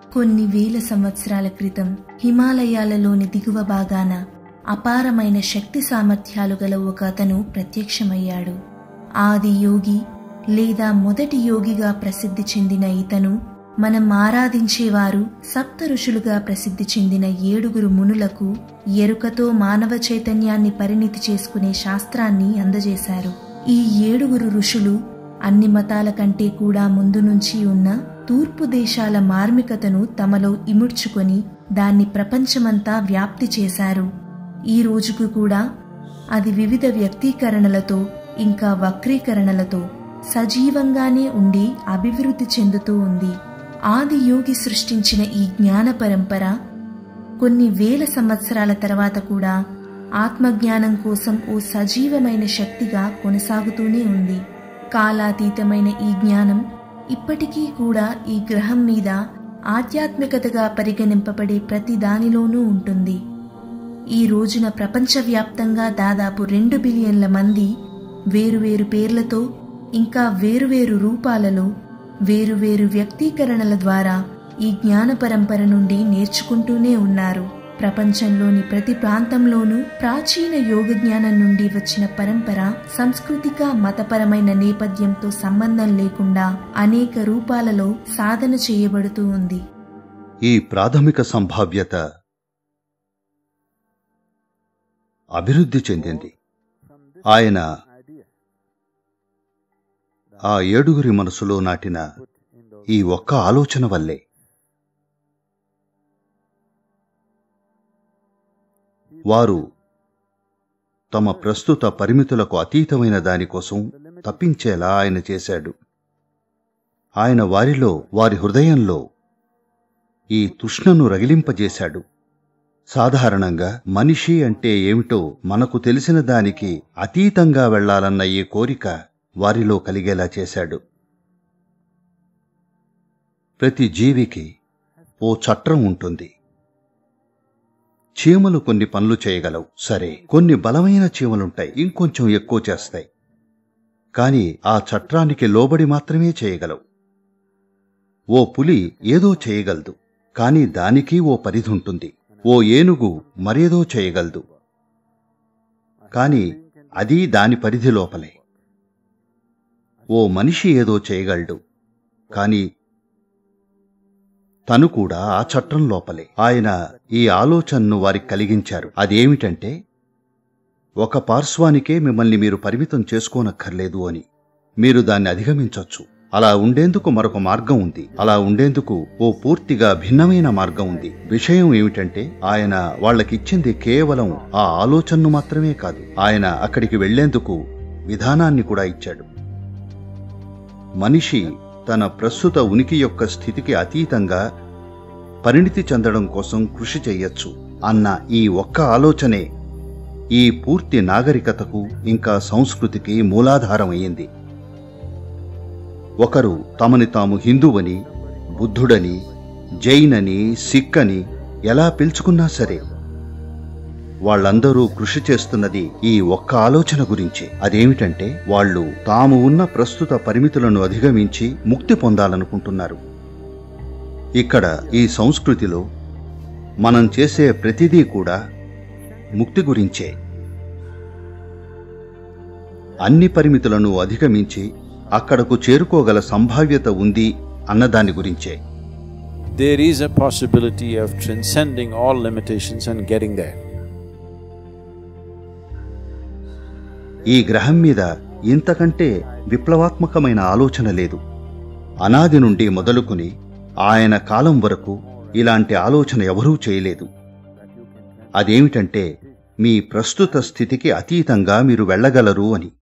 కొన్ని వేల సంవత్సరాల క్రితం హిమాలయాలలోని దిగువ భాగాన అపారమైన శక్తి సామర్థ్యాలు గల ఒక అతను ప్రత్యక్షమయ్యాడు ఆది యోగి లేదా మొదటి యోగిగా ప్రసిద్ధి చెందిన ఇతను మనం ఆరాధించేవారు సప్త ఋషులుగా ప్రసిద్ధి చెందిన ఏడుగురు మునులకు ఎరుకతో మానవ చైతన్యాన్ని పరిణితి చేసుకునే శాస్త్రాన్ని అందజేశారు ఈ ఏడుగురు ఋషులు అన్ని మతాల కంటే కూడా ముందు నుంచి ఉన్న తూర్పు దేశాల మార్మికతను తమలో ఇముడ్చుకొని దాన్ని ప్రపంచమంతా వ్యాప్తి చేశారు ఈ రోజుకు కూడా అది వివిధ వ్యక్తీకరణలతో ఇంకా వక్రీకరణలతో సజీవంగానే ఉండి అభివృద్ధి చెందుతూ ఉంది ఆది యోగి సృష్టించిన ఈ జ్ఞాన పరంపర కొన్ని వేల సంవత్సరాల తర్వాత కూడా ఆత్మజ్ఞానం కోసం ఓ సజీవమైన శక్తిగా కొనసాగుతూనే ఉంది కాలాతీతమైన ఈ జ్ఞానం ఇప్పటికీ కూడా ఈ గ్రహం మీద ఆధ్యాత్మికతగా పరిగణింపబడే ప్రతి దానిలోనూ ఉంటుంది ఈ రోజున ప్రపంచవ్యాప్తంగా దాదాపు రెండు బిలియన్ల మంది వేరువేరు పేర్లతో ఇంకా వేరువేరు రూపాలలో వేరువేరు వ్యక్తీకరణల ద్వారా ఈ జ్ఞాన పరంపర నుండి నేర్చుకుంటూనే ఉన్నారు ప్రపంచంలోని ప్రతి ప్రాంతంలోనూ ప్రాచీన యోగ జ్ఞానం నుండి వచ్చిన పరంపర సాంస్కృతిక మతపరమైన నేపథ్యంతో సంబంధం లేకుండా అనేక రూపాలలో సాధన చేయబడుతూ ఉంది ఈ ప్రాథమిక సంభావ్యత అభివృద్ధి చెందింది ఆయన ఆ ఏడుగురి మనసులో నాటిన ఈ ఒక్క ఆలోచన వల్లే వారు తమ ప్రస్తుత పరిమితులకు అతీతమైన దానికోసం తప్పించేలా ఆయన చేశాడు ఆయన వారిలో వారి హృదయంలో ఈ తృష్ణను రగిలింపజేశాడు సాధారణంగా మనిషి అంటే ఏమిటో మనకు తెలిసిన దానికి అతీతంగా వెళ్లాలన్న ఈ కోరిక వారిలో కలిగేలా చేశాడు ప్రతి జీవికి ఓ చట్రం ఉంటుంది చీమలు కొన్ని పనులు చేయగలవు సరే కొన్ని బలమైన చీమలుంటాయి ఇంకొంచెం ఎక్కువ చేస్తాయి కాని ఆ చట్రానికి లోబడి మాత్రమే చేయగలవు ఓ పులి ఏదో చేయగలదు కాని దానికి ఓ పరిధి ఉంటుంది ఓ ఏనుగు మరేదో చేయగలదు కాని అది దాని పరిధి లోపలే ఓ మనిషి ఏదో చేయగలడు కాని తను కూడా ఆ చట్టం లోపలే ఆయన ఈ ఆలోచనను వారికి కలిగించారు అదేమిటంటే ఒక పార్శ్వానికే మిమ్మల్ని మీరు పరిమితం చేసుకోనక్కర్లేదు అని మీరు దాన్ని అధిగమించొచ్చు అలా ఉండేందుకు మరొక మార్గం ఉంది అలా ఉండేందుకు ఓ పూర్తిగా భిన్నమైన మార్గం ఉంది విషయం ఏమిటంటే ఆయన వాళ్ళకిచ్చింది కేవలం ఆ ఆలోచనను మాత్రమే కాదు ఆయన అక్కడికి వెళ్లేందుకు విధానాన్ని కూడా ఇచ్చాడు మనిషి తన ప్రస్తుత ఉనికి యొక్క స్థితికి అతీతంగా పరిణితి చెందడం కోసం కృషి చెయ్యొచ్చు అన్న ఈ ఒక్క ఆలోచనే ఈ పూర్తి నాగరికతకు ఇంకా సంస్కృతికి మూలాధారమయ్యింది ఒకరు తమని తాము హిందువని బుద్ధుడని జైనని సిక్ అని ఎలా పిలుచుకున్నా సరే వాళ్ళందరూ కృషి చేస్తున్నది ఈ ఒక్క ఆలోచన గురించే అదేమిటంటే వాళ్ళు తాము ఉన్న ప్రస్తుత పరిమితులను అధిగమించి ముక్తి పొందాలనుకుంటున్నారు ఇక్కడ ఈ సంస్కృతిలో మనం చేసే ప్రతిదీ కూడా ముక్తి గురించే అన్ని పరిమితులను అధిగమించి అక్కడకు చేరుకోగల సంభావ్యత ఉంది అన్నదాని గురించే There is a possibility of transcending all limitations and getting there. ఈ గ్రహం మీద ఇంతకంటే విప్లవాత్మకమైన ఆలోచన లేదు అనాది నుండి మొదలుకుని ఆయన కాలం వరకు ఇలాంటి ఆలోచన ఎవరూ చేయలేదు అదేమిటంటే మీ ప్రస్తుత స్థితికి అతీతంగా మీరు వెళ్ళగలరు అని